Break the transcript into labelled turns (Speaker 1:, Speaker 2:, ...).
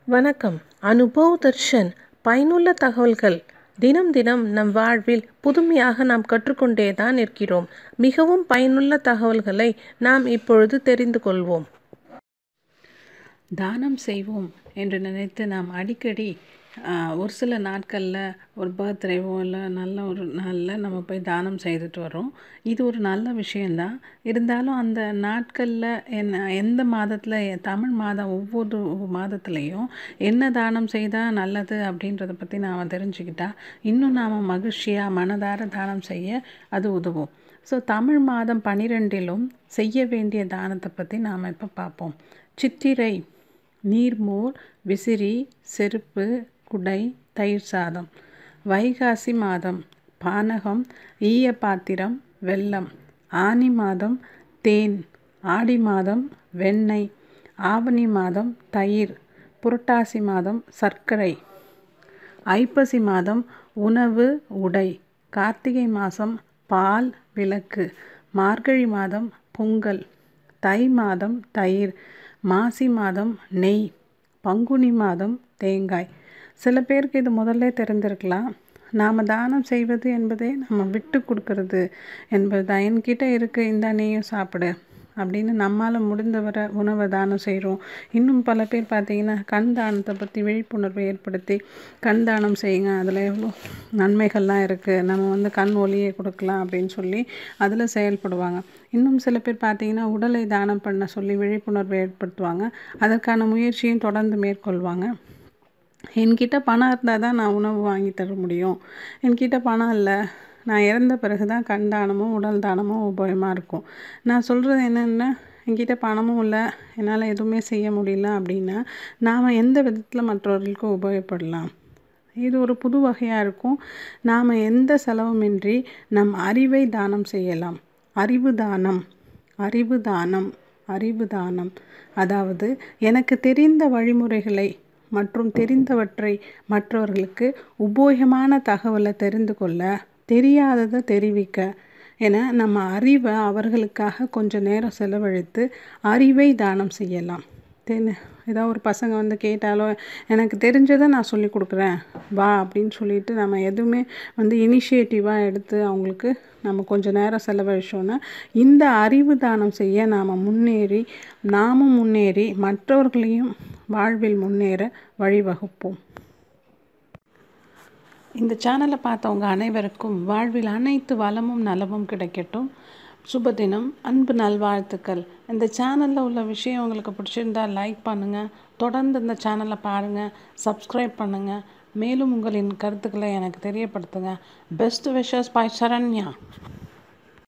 Speaker 1: வணக்கம் அனுபவ் தர்ஷன் பயனுள்ள தகவல்கள் தினம் தினம் நம் வாழ்வில் புதுமையாக நாம் கற்றுக்கொண்டே தான் இருக்கிறோம் மிகவும் பயனுள்ள தகவல்களை நாம் இப்பொழுது தெரிந்து கொள்வோம்
Speaker 2: தானம் செய்வோம் என்று நினைத்து நாம் அடிக்கடி ஆஹ், ஒரு சில நாட்களில் ஒரு பர்த்டேவோ இல்லை நல்ல ஒரு நாளில் நம்ம போய் தானம் செய்துட்டு வரோம் இது ஒரு நல்ல விஷயந்தான் இருந்தாலும் அந்த நாட்களில் என்ன எந்த மாதத்தில் தமிழ் மாதம் ஒவ்வொரு மாதத்துலேயும் என்ன தானம் செய்தால் நல்லது அப்படின்றத பற்றி நாம் தெரிஞ்சுக்கிட்டா இன்னும் நாம் மகிழ்ச்சியாக மனதார தானம் செய்ய அது உதவும் ஸோ தமிழ் மாதம் பனிரெண்டிலும் செய்ய வேண்டிய தானத்தை பற்றி நாம் இப்போ பார்ப்போம் சித்திரை நீர்மோர் விசிறி செருப்பு குடை தயிர் சாதம் வைகாசி மாதம் பானகம் ஈய பாத்திரம் வெல்லம் ஆனி மாதம் தேன் ஆடி மாதம் வெண்ணெய் ஆவணி மாதம் தயிர் புரட்டாசி மாதம் சர்க்கரை ஐப்பசி மாதம் உணவு உடை கார்த்திகை மாதம் பால் விளக்கு மார்கழி மாதம் பொங்கல் தை மாதம் தயிர் மாசி மாதம் நெய் பங்குனி மாதம் தேங்காய் சில பேருக்கு இது முதல்ல தெரிந்திருக்கலாம் நாம் தானம் செய்வது என்பதே நம்ம விட்டு கொடுக்கறது என்பது தான் என்கிட்ட இருக்கு இந்த நீயும் சாப்பிடு அப்படின்னு நம்மால் முடிந்தவரை உணவை தானம் செய்கிறோம் இன்னும் பல பேர் பார்த்தீங்கன்னா கண் தானத்தை பற்றி விழிப்புணர்வை ஏற்படுத்தி கண் தானம் செய்யுங்க அதில் எவ்வளோ நன்மைகள்லாம் இருக்குது நம்ம வந்து கண் ஒளியை கொடுக்கலாம் அப்படின்னு சொல்லி அதில் செயல்படுவாங்க இன்னும் சில பேர் பார்த்தீங்கன்னா உடலை தானம் பண்ண சொல்லி விழிப்புணர்வை ஏற்படுத்துவாங்க அதற்கான முயற்சியும் தொடர்ந்து மேற்கொள்வாங்க என்கிட்ட பணம் இருந்தால் தான் நான் உணவு வாங்கி தர முடியும் என்கிட்ட பணம் இல்லை நான் இறந்த பிறகு தான் கண் தானமும் உடல் தானமும் உபயோகமாக இருக்கும் நான் சொல்கிறது என்னென்னா என்கிட்ட பணமும் இல்லை என்னால் எதுவுமே செய்ய முடியல அப்படின்னா நாம் எந்த விதத்தில் மற்றவர்களுக்கு உபயோகப்படலாம் இது ஒரு புது வகையாக இருக்கும் நாம் எந்த செலவுமின்றி நம் அறிவை தானம் செய்யலாம் அறிவு தானம் அறிவு தானம் அறிவு தானம் அதாவது எனக்கு தெரிந்த வழிமுறைகளை மற்றும் தெரிந்தவற்றை மற்றவர்களுக்கு உபயோகமான தகவலை தெரிந்து கொள்ள தெரியாததை தெரிவிக்க என நம்ம அறிவை அவர்களுக்காக கொஞ்சம் நேரம் செலவழித்து அறிவை தானம் செய்யலாம் தென் ஏதோ ஒரு பசங்க வந்து கேட்டாலோ எனக்கு தெரிஞ்சதை நான் சொல்லி கொடுக்குறேன் வா அப்படின்னு சொல்லிட்டு நம்ம எதுவுமே வந்து இனிஷியேட்டிவாக எடுத்து அவங்களுக்கு நம்ம கொஞ்சம் நேரம் செலவழிச்சோன்னா இந்த அறிவு தானம் செய்ய நாம் முன்னேறி நாமும் முன்னேறி மற்றவர்களையும் வாழ்வில் முன்னேற வழிவகுப்போம் இந்த சேனலை பார்த்தவங்க அனைவருக்கும் வாழ்வில் அனைத்து வளமும் நலமும் கிடைக்கட்டும் சுபதினம் அன்பு நல்வாழ்த்துக்கள் இந்த சேனலில் உள்ள விஷயம் உங்களுக்கு பிடிச்சிருந்தா லைக் பண்ணுங்கள் தொடர்ந்து இந்த சேனலை பாருங்கள் சப்ஸ்கிரைப் பண்ணுங்கள் மேலும் உங்களின் கருத்துக்களை எனக்கு தெரியப்படுத்துங்க பெஸ்ட் விஷஸ் பை சரண்யா